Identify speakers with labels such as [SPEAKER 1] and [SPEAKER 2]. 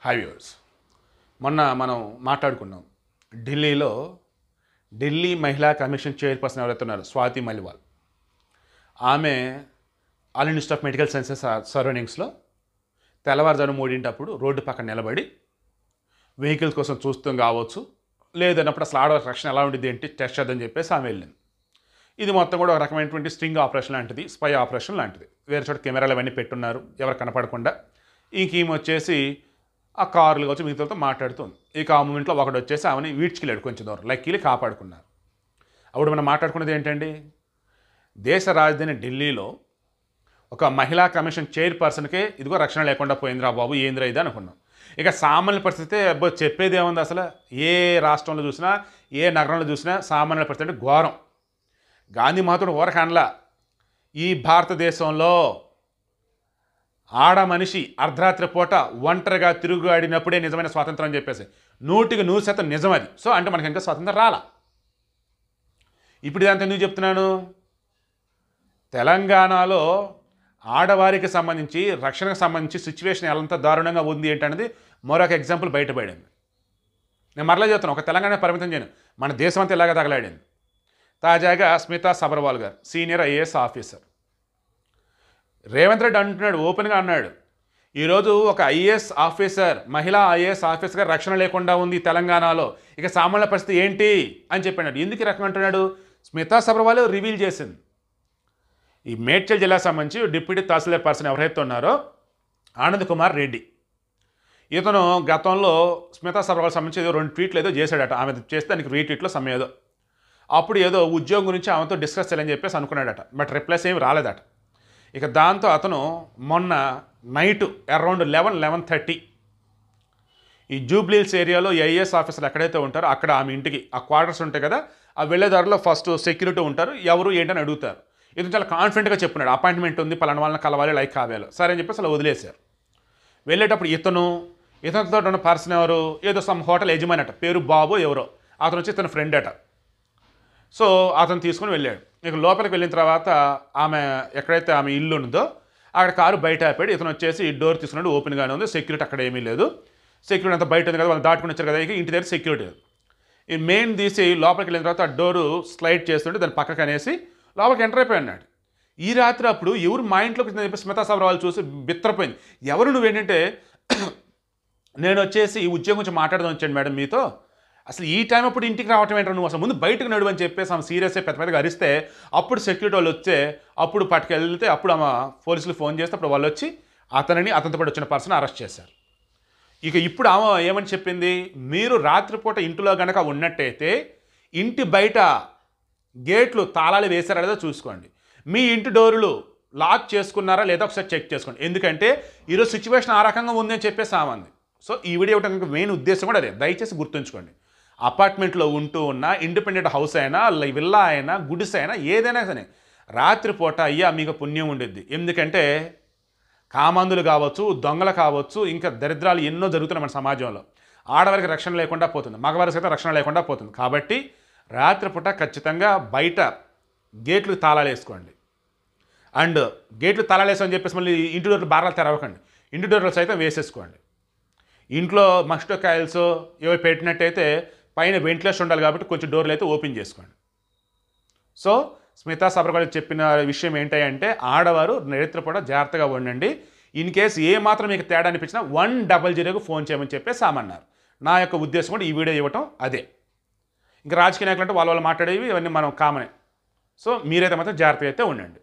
[SPEAKER 1] హైవ్యూర్స్ మొన్న మనం మాట్లాడుకున్నాం ఢిల్లీలో ఢిల్లీ మహిళా కమిషన్ చైర్పర్సన్ ఎవరైతే ఉన్నారో స్వాతి మలివాల్ ఆమె all institute of medical sciences సరౌండింగ్స్లో తెల్లవారుజాము మూడింటప్పుడు రోడ్డు పక్కన నిలబడి వెహికల్స్ కోసం చూస్తూ కావచ్చు లేదన్నప్పుడు అసలు ఆడవాళ్ళ రక్షణ ఎలా ఉండిద్ది ఏంటి టెస్ట్ చేద్దని చెప్పేసి ఆమె వెళ్ళింది ఇది మొత్తం కూడా ఒక రకమైనటువంటి స్ట్రింగ్ ఆపరేషన్ లాంటిది స్పై ఆపరేషన్ లాంటిది వేరే చోట కెమెరాలు అవన్నీ పెట్టున్నారు ఎవరు కనపడకుండా ఇంక ఈమె వచ్చేసి ఆ కార్లు వచ్చి మిగతాతో మాట్లాడుతుంది ఇక ఆ మూమెంట్లో ఒకడు వచ్చేసి ఆమెని వీడ్చుకెళ్ళాడు కొంచెం దూరం లక్కీలు కాపాడుకున్నారు అప్పుడు మనం మాట్లాడుకున్నది ఏంటండి దేశ రాజధాని ఢిల్లీలో ఒక మహిళా కమిషన్ చైర్పర్సన్కే ఇదిగో రక్షణ లేకుండా పోయిందిరా బాబు ఏందిరా ఇది అనుకున్నాం ఇక సామాన్య పరిస్థితి అబ్బో చెప్పేది ఏముంది అసలు ఏ రాష్ట్రంలో చూసినా ఏ నగరంలో చూసినా సామాన్య పరిస్థితి అంటే ఘోరం గాంధీ మహాత్ముడు ఊరకనలా ఈ భారతదేశంలో ఆడ మనిషి అర్ధరాత్రి పూట ఒంటరిగా తిరుగుగాడినప్పుడే నిజమైన స్వాతంత్రం అని చెప్పేసి నూటికి నూరు శాతం నిజం అది సో అంటే మనకి ఇంకా స్వాతంత్రం రాలా ఇప్పుడు ఇదంతా ఎందుకు చెప్తున్నాను తెలంగాణలో ఆడవారికి సంబంధించి రక్షణకు సంబంధించి సిచ్యువేషన్ ఎంత దారుణంగా ఉంది ఏంటనేది మరొక ఎగ్జాంపుల్ బయటపడింది నేను మరలా చెప్తాను ఒక తెలంగాణ పరిమితం చేయను మన దేశం అంతా ఇలాగ తగలాడింది తాజాగా స్మితా సబర్వాల్ గారు senior IAS officer Revanth Reddy అంటున్నాడు ఓపెన్గా అన్నాడు ఈరోజు ఒక ఐఏఎస్ ఆఫీసర్ మహిళా ఐఏఎస్ ఆఫీసర్గా రక్షణ లేకుండా ఉంది తెలంగాణలో ఇక సామాన్య పరిస్థితి ఏంటి అని చెప్పాడు ఎందుకు ఈ రకంగా అంటున్నాడు స్మితా సబర్వాల్ రివీల్ చేసింది ఈ మేడ్చల్ జిల్లాకు సంబంధించి డిప్యూటీ తహసీల్దార్ పర్సన్ ఎవరైతే ఉన్నారో ఆనంద్ కుమార్ రెడ్డి ఇతను గతంలో స్మితా సబర్వాల్ సంబంధించి ఏదో రెండు ట్వీట్లు ఏదో చేశాడట ఆమె చేస్తే దానికి రీట్వీట్లో సమయం ఏదో అప్పుడు ఏదో ఉద్యోగం గురించి ఆమెతో డిస్కస్ చేయాలని చెప్పేసి అనుకున్నాడట బట్ రిప్లైస్ ఏమి రాలేదట ఇక దాంతో అతను మొన్న night around eleven eleven thirty ఈ జూబ్లీల్స్ ఏరియాలో ఐఏఎస్ ఆఫీసర్లు ఎక్కడైతే ఉంటారో అక్కడ ఆమె ఇంటికి ఆ క్వార్టర్స్ ఉంటాయి కదా ఆ వెళ్ళేదారిలో ఫస్ట్ సెక్యూరిటీ ఉంటారు ఎవరు ఏంటని అడుగుతారు ఇతను చాలా కాన్ఫిడెంట్గా చెప్పినాడు అపాయింట్మెంట్ ఉంది పలానా వాళ్ళని కలవాలి లైక్ కావాలి సరే అని చెప్పేసి అలా వదిలేశారు వెళ్ళేటప్పుడు ఇతను ఇతనితో ఉన్న పర్సన్ ఎవరు ఏదో సమ్ హోటల్ యజమాని అట పేరు బాబు ఎవరో అతను వచ్చి ఇతని ఫ్రెండ్ అట సో అతను తీసుకుని వెళ్ళాడు ఇక లోపలికి వెళ్ళిన తర్వాత ఆమె ఎక్కడైతే ఆమె ఇల్లు ఉందో అక్కడ కారు బయట ఆపాడు ఇతను వచ్చేసి డోర్ తీసుకున్నాడు ఓపెన్గానే ఉంది సెక్యూరిటీ అక్కడ ఏమీ లేదు సెక్యూరిటీ అంతా బయట ఉంది కదా వాళ్ళు దాటుకుని వచ్చారు కదా ఇక ఇంటి దగ్గర సెక్యూరిటీ లేదు ఈ మెయిన్ తీసి లోపలికి వెళ్ళిన తర్వాత ఆ డోరు స్లైడ్ చేస్తుంటే దాని పక్కకు అనేసి లోపలికి ఎంటర్ అయిపోయి అన్నాడు ఈ రాత్రి అప్పుడు ఎవరు మా ఇంట్లోకి వచ్చిందని చెప్పి స్మితా సబర్వాల్ చూసి బిత్తరపోయింది ఎవరు నువ్వేంటంటే నేను వచ్చేసి ఈ ఉద్యోగం గురించి మాట్లాడదాం వచ్చాను మేడం మీతో అసలు ఈ టైం అప్పుడు ఇంటికి రావటం ఏంటో నువ్వు అసలు ముందు బయటకు నడువు అని చెప్పేసి ఆమె సీరియస్ పెద్ద పెద్దగా అరిస్తే అప్పుడు సెక్యూరిటీ వాళ్ళు వచ్చే అప్పుడు పట్టుకెళ్తే అప్పుడు ఆమె పోలీసులు ఫోన్ చేస్తే అప్పుడు వాళ్ళు వచ్చి అతనిని అతనితో పాటు వచ్చిన పర్సన్ అరెస్ట్ చేశారు ఇక ఇప్పుడు ఆమె ఏమని చెప్పింది మీరు రాత్రిపూట ఇంటిలో గనక ఉన్నట్టయితే ఇంటి బయట గేట్లు తాళాలు వేశారా లేదో చూసుకోండి మీ ఇంటి డోర్లు లాక్ చేసుకున్నారా లేదా ఒకసారి చెక్ చేసుకోండి ఎందుకంటే ఈరోజు సిచ్యువేషన్ ఆ రకంగా ఉంది అని చెప్పేసి ఆమంది సో ఈ వీడియో ఇవ్వడానికి మెయిన్ ఉద్దేశం కూడా అదే దయచేసి గుర్తుంచుకోండి అపార్ట్మెంట్లో ఉంటూ ఉన్న ఇండిపెండెంట్ హౌస్ అయినా లై- విల్లా అయినా గుడిసె అయినా ఏదైనా సరే రాత్రిపూట అయ్యా మీకు పుణ్యం ఉండిద్ది ఎందుకంటే కామందులు కావచ్చు దొంగలు కావచ్చు ఇంకా దరిద్రాలు ఎన్నో జరుగుతున్నాయి మన సమాజంలో ఆడవారికి రక్షణ లేకుండా పోతుంది మగవారికి సైతం రక్షణ లేకుండా పోతుంది కాబట్టి రాత్రిపూట ఖచ్చితంగా బయట గేట్లు తాళాలు వేసుకోండి అండ్ గేట్లు తాళాలు వేసామని చెప్పేసి మళ్ళీ ఇంటి డోర్లు బారాలు తెరవకండి ఇంటి డోర్లు సైతం వేసేసుకోండి ఇంట్లో మస్టో కాయిల్స్ ఏవో పెట్టినట్టయితే పైన వెంటిలేషన్ ఉండాలి కాబట్టి కొంచెం డోర్లు అయితే ఓపెన్ చేసుకోండి సో స్మితా సబర్వాల్ చెప్పిన విషయం ఏంటంటే ఆడవారు నిరంతరపూట జాగ్రత్తగా ఉండండి ఇన్ కేసు ఏ మాత్రం మీకు తేడా అనిపించినా వన్ డబల్ జీరోకి ఫోన్ చేయమని చెప్పి సామన్నారు నా యొక్క ఉద్దేశం కూడా ఈ వీడియో ఇవ్వటం అదే ఇంకా రాజకీయ నాయకులు అంటే వాళ్ళ వాళ్ళు మాట్లాడేవి ఇవన్నీ మనం కామనే సో మీరైతే మాత్రం జాగ్రత్తగా అయితే ఉండండి